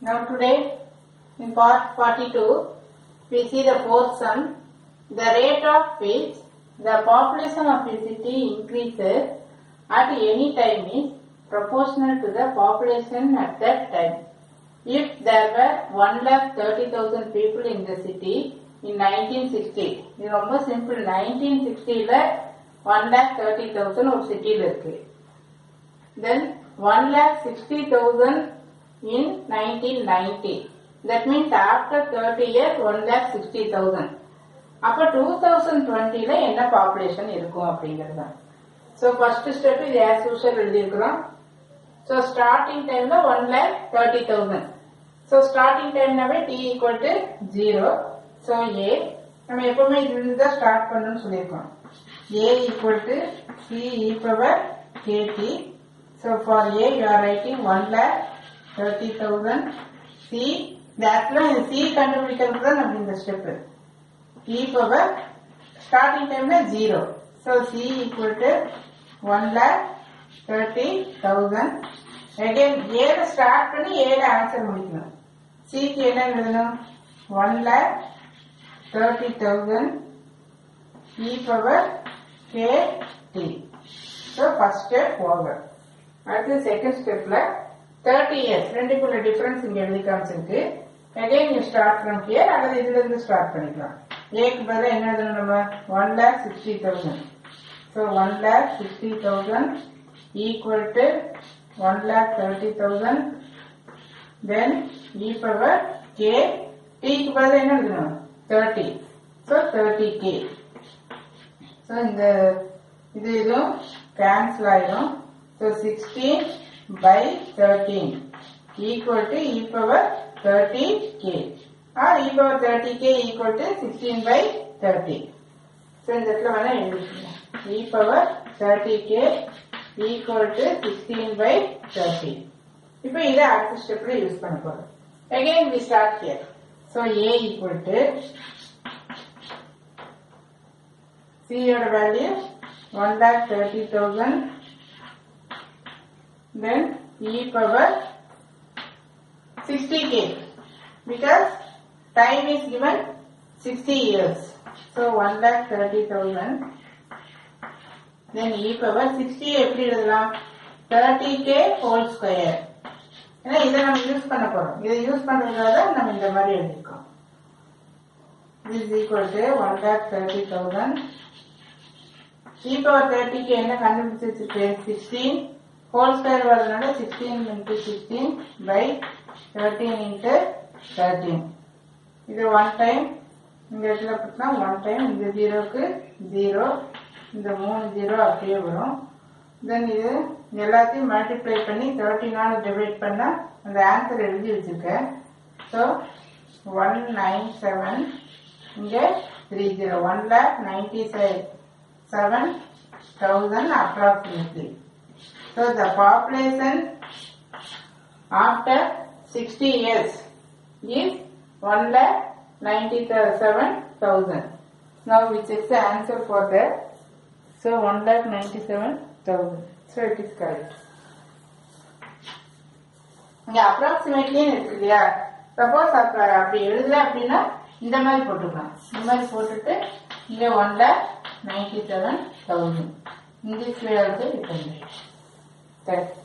Now today in part 42 we see the fourth sum. The rate of which the population of a city increases at any time is proportional to the population at that time. If there were 1 lakh 30,000 people in the city in 1960, இது ரொம்ப simple 1960ல 1 lakh 30,000 ஒரு சிட்டியில் இருக்கு then 1 lakh 60,000 in 1990. That means after 30 years 1 lakh 60,000. அப்ப 2020ல என்ன population இருக்கும் அப்படிங்கிறது தான் ஸோ ஃபர்ஸ்ட் ஸ்டெப் இது ஆஸ் யூஷுவல் எழுதியிருக்கிறோம் ஸோ ஸ்டார்டிங் டைம்ல one lakh thirty thousand so starting டைம்னாவே T equal to zero so A நம்ம எப்பவுமே இதுல தான் ஸ்டார்ட் பண்ணணும்னு சொல்லியிருக்கோம் A equal to C e power kt so for A you are writing one lakh thirty thousand C இந்த ஆக்சுவலாக சி கண்டுபிடிக்கிறது தான் நம்ம இந்த step e power starting time ல 0 so c equal to 1 lakh 30,000 again a ல start பண்ணி a ல ஆன்சர் முடிக்கணும் c க்கு என்ன எழுதணும் 1 lakh 30,000 e power k t so first step over அடுத்து செகண்ட் ஸ்டெப்ல தேர்ட்டி இயர்ஸ் ரெண்டுக்குள்ள டிஃபரன்ஸ் இங்க எழுதி காமிச்சிருக்கு again you start from here அல்லது இதுல இருந்து ஸ்டார்ட் பண்ணிக்கலாம் ஏக்கு பதிலா என்ன எழுதணும் நம்ம one lakh sixty thousand so one lakh sixty thousand equal to one lakh thirty thousand then e power k டிக்கு பதிலா என்ன எழுதணும் thirty so thirty k so இந்த இது இதுவும் கேன்சல் ஆயிடும் so sixteen by thirteen equal to e power thirty k or e power thirty k equal to sixteen by thirty so இந்த இடத்துல வேணா எழுதிக்கலாம் e power thirty k equal to sixteen by thirty இப்போ இதை அடுத்த ஸ்டெப்ல use பண்ண போறோம் again we start here so A equal to சியோட value one lakh thirty thousand then e power 60k because time is given 60 years so 1 lakh 30,000 then e power 60 எப்படி எழுதலாம் 30k whole square ஏன்னா இதை நம்ம யூஸ் பண்ண போறோம் இதை யூஸ் பண்றதுனால நம்ம இந்த மாதிரி எழுதிருக்கோம் this is equal to 1 lakh 30,000 e power 30k என்ன கண்டுபிடிச்சு வச்சிருக்கேன் 16 ஹோல் ஸ்கொயர் வரதுனால sixteen into sixteen by thirteen into thirteen இது ஒன் டைம் இந்த இடத்துல பார்த்தா ஒன் டைம் இந்த ஜீரோக்கு ஜீரோ இந்த மூணு ஜீரோ அப்படியே வரும் தென் இது எல்லாத்தையும் மல்டிப்ளை பண்ணி தேர்ட்டினால டிவைட் பண்ணா அந்த ஆன்சர் எழுதி வச்சிருக்கேன் ஸோ ஒன் நைன் செவன் இங்கே three zero one lakh ninety seven thousand approximately So the population after 60 years is 1 lakh 97,000. Now we check the answer for that. So 1 lakh 97,000. So it is correct. இங்க approximately இருக்கு இல்லையா suppose அப்படி எழுதல அப்படின்னா இந்த மாதிரி போட்டுக்கலாம் இந்த மாதிரி போட்டுட்டு இங்க one lakh ninety seven thousand English way also you can write That